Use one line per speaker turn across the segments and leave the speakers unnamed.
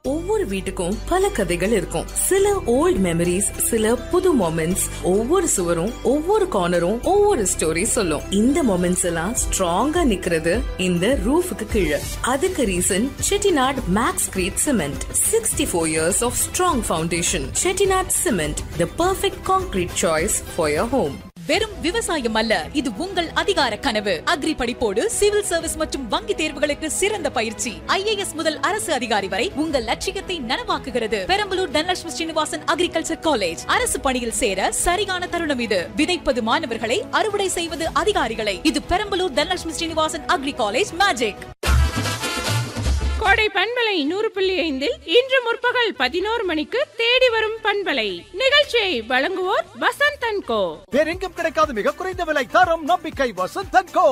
ஒவ்வொரு வீட்டுக்கும் பல கதைகள் இருக்கும் சில ஓல்ட் மெமரிஸ் சில புது மொமெண்ட்ஸ் ஒவ்வொரு சுவரும் ஒவ்வொரு கார்னரும் ஒவ்வொரு ஸ்டோரி சொல்லும் இந்த மொமெண்ட்ஸ் எல்லாம் ஸ்ட்ராங்கா நிக்கிறது இந்த ரூஃபுக்கு கீழே அதுக்கு reason Chettinad makes great cement sixty four years of strong foundation Chettinad cement the perfect concrete choice for your home
வெறும் விவசாயம் அல்ல இது உங்கள் அதிகார கனவு அக்ரி படிப்போடு சிவில் சர்வீஸ் மற்றும் வங்கி தேர்வுகளுக்கு சிறந்த பயிற்சி ஐஏஎஸ் முதல் அரசு அதிகாரி வரை உங்கள் லட்சியத்தை நனவாக்குகிறது பெரம்பலூர் தனலட்சுமி ஸ்ரீனிவாசன் அக்ரிகல்ச்சர் காலேஜ் அரசு பணியில் சேர சரியான தருணம் இது விதைப்பது மாணவர்களை அறுவடை செய்வது அதிகாரிகளை இது Perambalur Dhanalakshmi Srinivasan agri college magic
Kodai பண்பலை நூறு புள்ளி ஐந்தில் இன்று முற்பகல் பதினோரு மணிக்கு தேடி வரும் பண்பலை நிகழ்ச்சியை வழங்குவோர் வசந்த் அண்ட் கோ
வேறெங்கும் கிடைக்காத மிக குறைந்த விலை தரம் நம்பிக்கை வசந்தன் கோ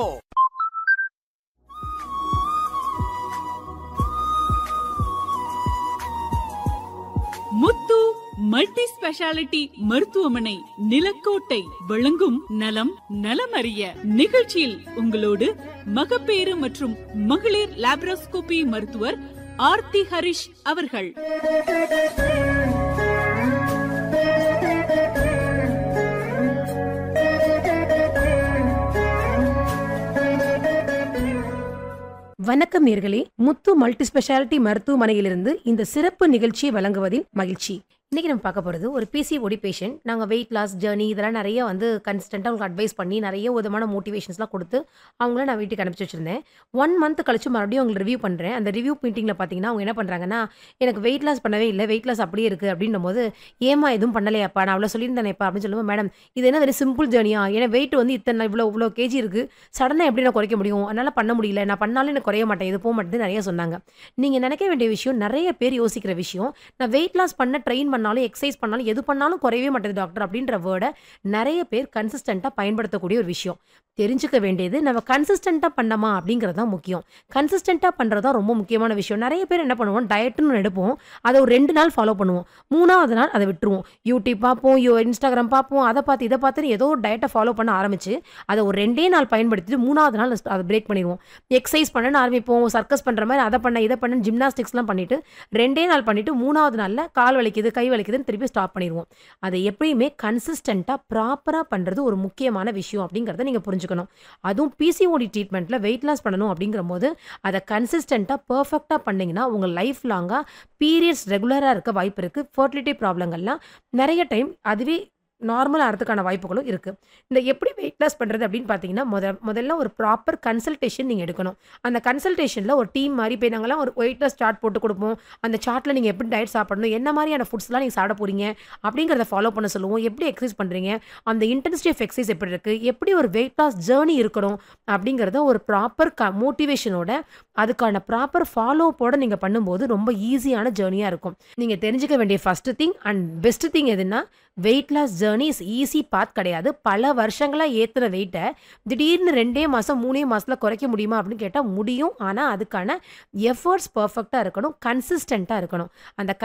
முத்து மல்டி ஸ்பெஷாலிட்டி மருத்துவமனை நிலக்கோட்டை வழங்கும் நலம் நலமறிய நிகழ்ச்சியில் உங்களோடு மகப்பேறு மற்றும் மகளிர் லாப்ரோஸ்கோபி மருத்துவர் ஆர்த்தி ஹரிஷ் அவர்கள்
வணக்கம் நேர்களே முத்து மல்டி ஸ்பெஷாலிட்டி மருத்துவமனையிலிருந்து இந்த சிறப்பு நிகழ்ச்சியை வழங்குவதில் மகிழ்ச்சி இன்னைக்கு நம்ம பார்க்க போகிறது ஒரு பிசிஓடி பேஷண்ட் நாங்கள் வெயிட் லாஸ் ஜேர்னி இதெல்லாம் நிறைய வந்து கன்ஸ்டண்ட்டாக அவங்களுக்கு அட்வைஸ் பண்ணி நிறைய விதமான மோட்டிவேஷன்ஸ்லாம் கொடுத்து அவங்கள நான் வீட்டுக்கு அனுப்பிச்சி வச்சிருந்தேன் ஒன் மந்த் கழிச்சு மறுபடியும் அவங்களை ரிவ்யூ பண்ணுறேன் அந்த ரிவ்யூ மீட்டிங்கில் பார்த்தீங்கன்னா அவங்க என்ன பண்ணுறாங்கன்னா எனக்கு வெயிட் லாஸ் பண்ணவே இல்லை வெயிட் லாஸ் அப்படியே இருக்குது அப்படின்னும் போது ஏமா எதுவும் பண்ணலையாப்பா நான் அவ்வளோ சொல்லியிருந்தேனேப்பா அப்படின்னு சொல்லுவோம் மேடம் இது என்ன வெரி சிம்பிள் ஜேர்னியா ஏன்னா வெயிட் வந்து இத்தனை இவ்வளோ இவ்வளோ கேஜி இருக்குது சடனாக எப்படி நான் குறைக்க முடியும் அதனால் பண்ண முடியல நான் பண்ணாலும் எனக்கு குறைய மாட்டேன் இது போக மாட்டேது நிறைய சொன்னாங்க நீங்கள் நினைக்க வேண்டிய விஷயம் நிறைய பேர் யோசிக்கிற விஷயம் நான் வெயிட் லாஸ் பண்ண ட்ரெயின் பண்ணாலும் எக்ஸசைஸ் பண்ணாலும் எது பண்ணாலும் குறையவே மாட்டேது டாக்டர் அப்படின்ற வேர்டை நிறைய பேர் கன்சிஸ்டண்ட்டாக பயன்படுத்தக்கூடிய ஒரு விஷயம் தெரிஞ்சுக்க வேண்டியது நம்ம கன்சிஸ்டண்ட்டாக பண்ணமா அப்படிங்கிறது தான் முக்கியம் கன்சிஸ்டண்ட்டாக பண்ணுறது தான் ரொம்ப முக்கியமான விஷயம் நிறைய பேர் என்ன பண்ணுவோம் டயட்னு எடுப்போம் அதை ஒரு ரெண்டு நாள் ஃபாலோ பண்ணுவோம் மூணாவது நாள் அதை விட்டுருவோம் யூடியூப் பார்ப்போம் யோ இன்ஸ்டாகிராம் பார்ப்போம் அதை பார்த்து இதை பார்த்து ஏதோ ஒரு டயட்டை ஃபாலோ பண்ண ஆரம்பிச்சு அதை ஒரு ரெண்டே நாள் பயன்படுத்திட்டு மூணாவது நாள் அதை பிரேக் பண்ணிடுவோம் எக்ஸசைஸ் பண்ணணும்னு ஆரம்பிப்போம் சர்க்கஸ் பண்ணுற மாதிரி அதை பண்ண இதை பண்ண ஜிம்னாஸ்டிக்ஸ்லாம் பண்ணிட்டு ரெண்டே நாள் பண்ணிட்டு மூணாவது நாளில் கால் வலிக்குது கை வலிக்குதுன்னு திருப்பி ஸ்டாப் பண்ணிடுவோம் அதை எப்பயுமே கன்சிஸ்டண்ட்டாக ப்ராப்பராக பண்ணுறது ஒரு முக்கியமான விஷயம் அப்படிங்கிறத நீங்கள் புரிஞ்சுக்கணும் அதுவும் பிசிஓடி ட்ரீட்மெண்ட்டில் வெயிட் லாஸ் பண்ணணும் அப்படிங்கிற போது அதை கன்சிஸ்டண்ட்டாக பர்ஃபெக்டாக பண்ணிங்கன்னா உங்கள் லைஃப் லாங்காக பீரியட்ஸ் ரெகுலராக இருக்க வாய்ப்பு இருக்குது ஃபர்டிலிட்டி ப்ராப்ளங்கள்லாம் நிறைய டைம் அதுவே நார்மல் ஆகிறதுக்கான வாய்ப்புகளும் இருக்குது இந்த எப்படி வெயிட் லாஸ் பண்ணுறது அப்படின்னு பார்த்தீங்கன்னா முத முதல்ல ஒரு ப்ராப்பர் கன்சல்டேஷன் நீங்கள் எடுக்கணும் அந்த கன்சல்டேஷனில் ஒரு டீம் மாதிரி போய் நாங்கள்லாம் ஒரு வெயிட் லாஸ் சார்ட் போட்டு கொடுப்போம் அந்த சார்ட்டில் நீங்கள் எப்படி டயட் சாப்பிடணும் என்ன மாதிரியான ஃபுட்ஸ்லாம் நீங்கள் சாப்பிட போகிறீங்க அப்படிங்கிறத ஃபாலோ பண்ண சொல்லுவோம் எப்படி எக்ஸசைஸ் பண்ணுறீங்க அந்த இன்டென்சிட்டி ஆஃப் எக்ஸசைஸ் எப்படி இருக்குது எப்படி ஒரு வெயிட் லாஸ் ஜேர்னி இருக்கணும் அப்படிங்கிறத ஒரு ப்ராப்பர் க மோட்டிவேஷனோட அதுக்கான ப்ராப்பர் ஃபாலோப்போட நீங்கள் பண்ணும்போது ரொம்ப ஈஸியான ஜேர்னியாக இருக்கும் நீங்கள் தெரிஞ்சுக்க வேண்டிய first thing and best thing எதுன்னா weight loss journey is easy path கிடையாது பல வருஷங்களாக ஏற்றுன வெயிட்டை திடீர்னு ரெண்டே மாதம் மூணே மாதத்தில் குறைக்க முடியுமா அப்படின்னு கேட்டால் முடியும் ஆனால் அதுக்கான எஃபர்ட்ஸ் பர்ஃபெக்டாக இருக்கணும் கன்சிஸ்டண்ட்டாக இருக்கணும் அந்த